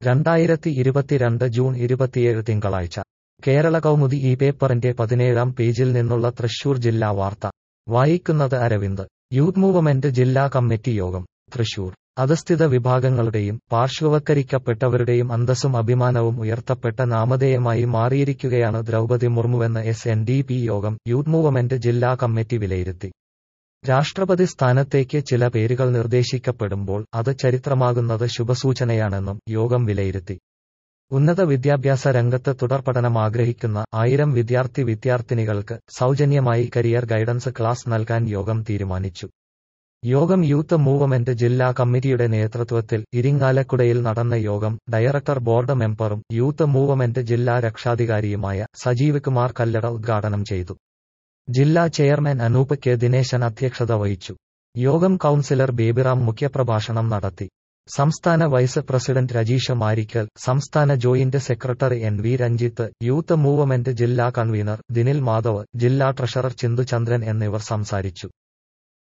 രണ്ടായിരത്തി ഇരുപത്തിരണ്ട് ജൂൺ ഇരുപത്തിയേഴ് തിങ്കളാഴ്ച കേരള കൗമുദി ഈ പേപ്പറിന്റെ പതിനേഴാം പേജിൽ നിന്നുള്ള തൃശൂർ ജില്ലാ വാർത്ത വായിക്കുന്നത് അരവിന്ദ് യൂത്ത് മൂവ്മെന്റ് ജില്ലാ കമ്മിറ്റി യോഗം തൃശൂർ അധസ്ഥിത വിഭാഗങ്ങളുടെയും പാർശ്വവൽക്കരിക്കപ്പെട്ടവരുടെയും അന്തസ്സും അഭിമാനവും ഉയർത്തപ്പെട്ട നാമധേയമായി മാറിയിരിക്കുകയാണ് ദ്രൗപതി മുർമുവെന്ന് എസ് എൻ ഡി പി യോഗം യൂത്ത് മൂവ്മെന്റ് ജില്ലാ കമ്മിറ്റി വിലയിരുത്തി രാഷ്ട്രപതി സ്ഥാനത്തേക്ക് ചില പേരുകൾ നിർദ്ദേശിക്കപ്പെടുമ്പോൾ അത് ചരിത്രമാകുന്നത് ശുഭസൂചനയാണെന്നും യോഗം വിലയിരുത്തി ഉന്നത വിദ്യാഭ്യാസ രംഗത്ത് തുടർപഠനം ആഗ്രഹിക്കുന്ന ആയിരം വിദ്യാർത്ഥി വിദ്യാർത്ഥിനികൾക്ക് സൗജന്യമായി കരിയർ ഗൈഡൻസ് ക്ലാസ് നൽകാൻ യോഗം തീരുമാനിച്ചു യോഗം യൂത്ത് മൂവ്മെന്റ് ജില്ലാ കമ്മിറ്റിയുടെ നേതൃത്വത്തിൽ ഇരിങ്ങാലക്കുടയിൽ നടന്ന യോഗം ഡയറക്ടർ ബോർഡ് മെമ്പറും യൂത്ത് മൂവ്മെന്റ് ജില്ലാ രക്ഷാധികാരിയുമായ സജീവ് കുമാർ കല്ലട ഉദ്ഘാടനം ചെയ്തു ജില്ലാ ചെയർമാൻ അനൂപ് കെ ദിനേശൻ അധ്യക്ഷത വഹിച്ചു യോഗം കൌൺസിലർ ബേബിറാം മുഖ്യപ്രഭാഷണം നടത്തി സംസ്ഥാന വൈസ് പ്രസിഡന്റ് രജീഷ മാരിക്കൽ സംസ്ഥാന joint secretary N V Ranjith youth movement ജില്ലാ കൺവീനർ ദിനിൽ മാധവ് ജില്ലാ ട്രഷറർ ചിന്തുചന്ദ്രൻ എന്നിവർ സംസാരിച്ചു